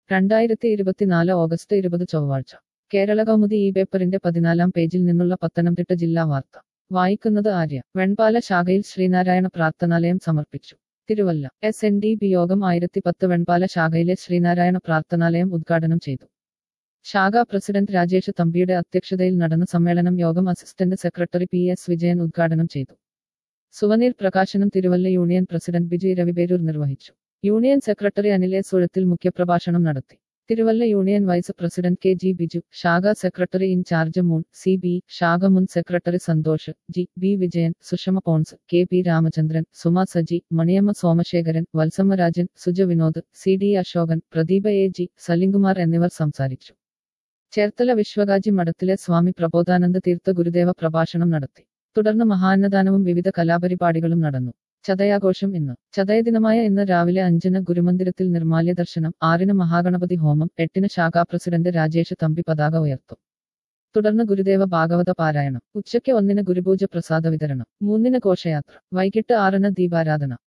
രണ്ടായിരത്തി ഇരുപത്തിനാല് ഓഗസ്റ്റ് ഇരുപത് ചൊവ്വാഴ്ച കേരള കൗമുദി ഈ പേപ്പറിന്റെ പതിനാലാം പേജിൽ നിന്നുള്ള പത്തനംതിട്ട ജില്ലാ വാർത്ത വായിക്കുന്നത് ആര്യ വെൺപാല ശാഖയിൽ ശ്രീനാരായണ പ്രാർത്ഥനാലയം സമർപ്പിച്ചു Thiruvalla S N D P യോഗം ആയിരത്തി പത്ത് വെൺപാല ശാഖയിലെ ശ്രീനാരായണ പ്രാർത്ഥനാലയം ഉദ്ഘാടനം ചെയ്തു ശാഖാ പ്രസിഡന്റ് രാജേഷ് തമ്പിയുടെ അധ്യക്ഷതയിൽ നടന്ന സമ്മേളനം യോഗം assistant secretary P S Vijayan ഉദ്ഘാടനം ചെയ്തു സുവനീർ പ്രകാശനം തിരുവല്ല യൂണിയൻ പ്രസിഡന്റ് ബിജി രവിപേരൂർ നിർവഹിച്ചു യൂണിയൻ സെക്രട്ടറി അനിലെ സുഴത്തിൽ മുഖ്യപ്രഭാഷണം നടത്തി Thiruvalla union vice president K G Biju ശാഖാ സെക്രട്ടറി ഇൻചാർജ് മുൻ സി ബി ശാഖ മുൻ secretary Santhosh G B Vijayan Sushama പോൺസ് K P Ramachandran Suma Saji Maniyamma Somasekharan Valsammarajan Suja Vinod C D Asokan Pradeepa A G Salimkumar എന്നിവർ സംസാരിച്ചു ചേർത്തല വിശ്വകാജി മഠത്തിലെ സ്വാമി പ്രബോധാനന്ദ തീർത്ഥ ഗുരുദേവ പ്രഭാഷണം നടത്തി തുടർന്ന് മഹാന്നദാനവും വിവിധ കലാപരിപാടികളും നടന്നു ചതയാഘോഷം ഇന്ന് ചതയദിനമായ ഇന്ന് രാവിലെ അഞ്ചിന് ഗുരുമന്ദിരത്തിൽ നിർമാല്യ ദർശനം ആറിന് മഹാഗണപതി ഹോമം എട്ടിന് ശാഖാ പ്രസിഡന്റ് രാജേഷ് തമ്പി പതാക ഉയർത്തും തുടർന്ന് ഗുരുദേവ ഭാഗവത പാരായണം ഉച്ചയ്ക്ക് ഒന്നിന് ഗുരുപൂജ പ്രസാദ വിതരണം മൂന്നിന് ഘോഷയാത്ര വൈകിട്ട് ആറിന് ദീപാരാധന